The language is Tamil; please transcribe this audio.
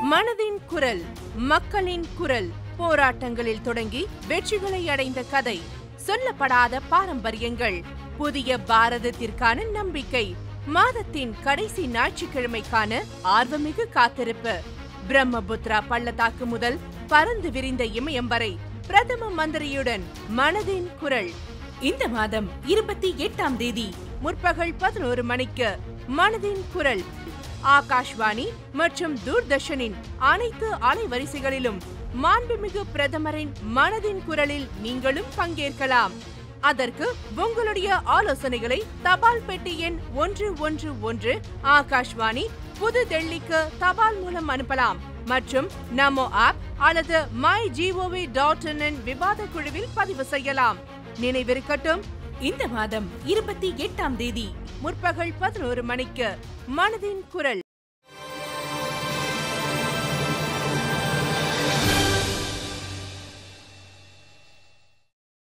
மனதின் குரல் மக்களின் குரல் போராட்டங்களில் தொடங்கி வெற்றிகளை அடைந்த கதை சொல்லப்படாத பாரம்பரியங்கள் புதிய பாரதத்திற்கான நம்பிக்கை மாதத்தின் கடைசி ஞாயிற்றுக்கிழமைக்கான ஆர்வமிகு காத்திருப்பு பிரம்மபுத்ரா பள்ளத்தாக்கு முதல் பறந்து விரிந்த இமயம் வரை பிரதம மந்திரியுடன் மனதின் குரல் இந்த மாதம் இருபத்தி எட்டாம் தேதி முற்பகல் பதினோரு மணிக்கு மனதின் குரல் ஆகாஷ்வாணி மற்றும் தூர்தர்ஷனின் அனைத்து அலைவரிசைகளிலும் மாண்புமிகு பிரதமரின் மனதின் குரலில் நீங்களும் பங்கேற்கலாம் அதற்கு உங்களுடைய ஆலோசனைகளை தபால் பெட்டி எண் ஒன்று ஒன்று ஒன்று ஆகாஷ்வாணி புது டெல்லிக்கு தபால் மூலம் அனுப்பலாம் மற்றும் நமோ ஆப் அல்லது மை ஜிஓவி டாட் இன் விவாத குழுவில் பதிவு செய்யலாம் நினைவிருக்கட்டும் இந்த மாதம் இருபத்தி எட்டாம் தேதி முற்பகல் பதினோரு மணிக்கு மனதின் குரல்